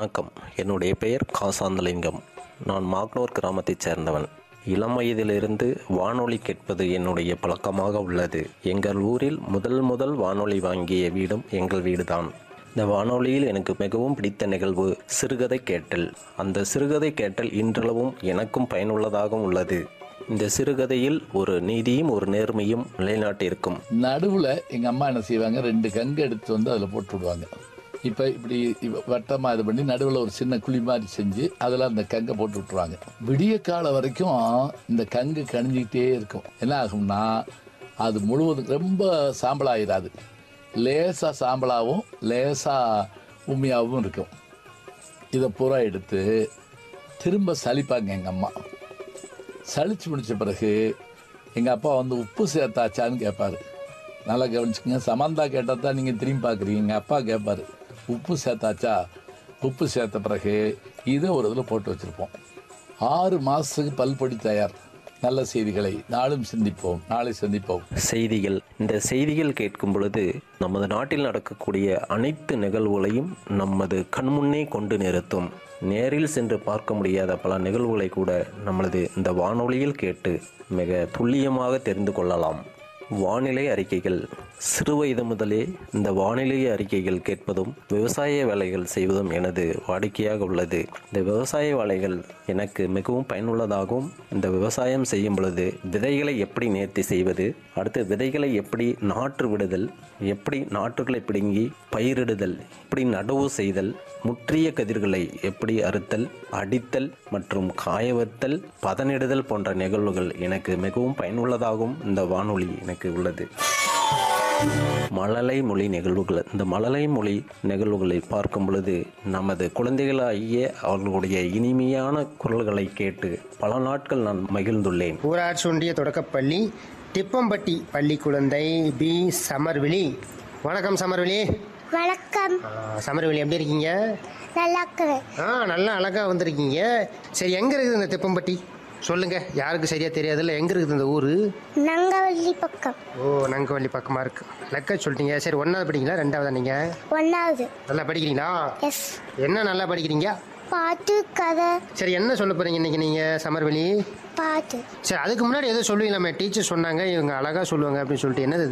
வணக்கம் என்னுடைய பெயர் காசாந்தலிங்கம் நான் மாக்னூர் கிராமத்தைச் சேர்ந்தவன் இளம் வயதிலிருந்து வானொலி கேட்பது என்னுடைய பழக்கமாக உள்ளது எங்கள் ஊரில் முதல் முதல் வானொலி வாங்கிய வீடும் எங்கள் வீடுதான் இந்த வானொலியில் எனக்கு மிகவும் பிடித்த நிகழ்வு சிறுகதை கேட்டல் அந்த சிறுகதை கேட்டல் இன்றளவும் எனக்கும் பயனுள்ளதாக உள்ளது இந்த சிறுகதையில் ஒரு நீதியும் ஒரு நேர்மையும் நிலைநாட்டியிருக்கும் நடுவில் எங்கள் அம்மா என்ன செய்வாங்க ரெண்டு கங்கு எடுத்து வந்து அதில் போட்டு விடுவாங்க இப்போ இப்படி வட்டமாக இது பண்ணி நடுவில் ஒரு சின்ன குழி மாதிரி செஞ்சு அதில் அந்த கங்கை போட்டு விட்டுருவாங்க விடிய காலம் வரைக்கும் இந்த கங்கு கணிஞ்சிக்கிட்டே இருக்கும் என்ன ஆகும்னா அது முழுவதும் ரொம்ப சாம்பலாயிராது லேசாக சாம்பலாகவும் லேசாக உண்மையாகவும் இருக்கும் இதை பூரா எடுத்து திரும்ப சலிப்பாங்க எங்கள் அம்மா சலிச்சு முடிச்ச பிறகு எங்கள் அப்பா வந்து உப்பு சேர்த்தாச்சான்னு கேட்பாரு நல்லா கவனிச்சுக்கங்க சமந்தா கேட்டால் தான் நீங்கள் திரும்பி பார்க்குறீங்க எங்கள் அப்பா கேட்பாரு உப்பு சேர்த்தாச்சா உப்பு சேர்த்த பிறகு இதை ஒரு இதில் போட்டு வச்சுருப்போம் ஆறு மாதத்துக்கு பல்பொடி தயார் நல்ல செய்திகளை நாளும் சிந்திப்போம் நாளை சந்திப்போம் செய்திகள் இந்த செய்திகள் கேட்கும் பொழுது நமது நாட்டில் நடக்கக்கூடிய அனைத்து நிகழ்வுகளையும் நமது கண்முன்னே கொண்டு நிறுத்தும் நேரில் சென்று பார்க்க முடியாத பல நிகழ்வுகளை கூட நம்மளது இந்த வானொலியில் கேட்டு மிக துல்லியமாக தெரிந்து கொள்ளலாம் வானிலை அறிக்கைகள் சிறுவயது முதலே இந்த வானிலை அறிக்கைகள் கேட்பதும் விவசாய வேலைகள் செய்வதும் எனது வாடிக்கையாக உள்ளது இந்த விவசாய வேலைகள் எனக்கு மிகவும் பயனுள்ளதாகவும் இந்த விவசாயம் செய்யும் பொழுது விதைகளை எப்படி நேர்த்தி செய்வது அடுத்து விதைகளை எப்படி நாற்று விடுதல் எப்படி நாற்றுகளை பிடுங்கி பயிரிடுதல் எப்படி நடவு செய்தல் முற்றிய கதிர்களை எப்படி அறுத்தல் அடித்தல் மற்றும் காயவத்தல் பதனிடுதல் போன்ற நிகழ்வுகள் எனக்கு மிகவும் பயனுள்ளதாகவும் இந்த வானொலி எனக்கு உள்ளது மழலை மொழி நிகழ்வுகள் இந்த மழலை மொழி நிகழ்வுகளை பார்க்கும் பொழுது நமது குழந்தைகளாகிய அவர்களுடைய இனிமையான குரல்களை கேட்டு பல நாட்கள் நான் மகிழ்ந்துள்ளேன் ஊராட்சி ஒன்றிய தொடக்கப்பள்ளி திப்பம்பட்டி பள்ளி குழந்தை பி சமர்விழி வணக்கம் சமர்விழி வணக்கம் ஆ, சமர்விழி எப்படி இருக்கீங்க நல்லா இருக்கிறேன் ஆ நல்லா அழகாக வந்திருக்கீங்க சரி எங்கே இருக்குது இந்த திப்பம்பட்டி சொல்லுங்க யாருக்கு சரியா தெரியாதுல்ல எங்கே இருக்குது இந்த ஊர் நங்கவள்ளி பக்கம் ஓ நங்கவள்ளி பக்கமாக இருக்கு லெக்க சொல்லிட்டீங்க சரி ஒன்றாவது படிக்கிறீங்களா ரெண்டாவதா நீங்கள் ஒன்றாவது நல்லா படிக்கிறீங்களா எஸ் என்ன நல்லா படிக்கிறீங்க பாட்டு கதை சரி என்ன சொல்ல போகிறீங்க இன்னைக்கு நீங்கள் சமர்வெளி பாட்டு சரி அதுக்கு முன்னாடி எதோ சொல்லுவீங்களாமே டீச்சர் சொன்னாங்க இவங்க அழகாக சொல்லுவாங்க அப்படின்னு சொல்லிட்டு என்னது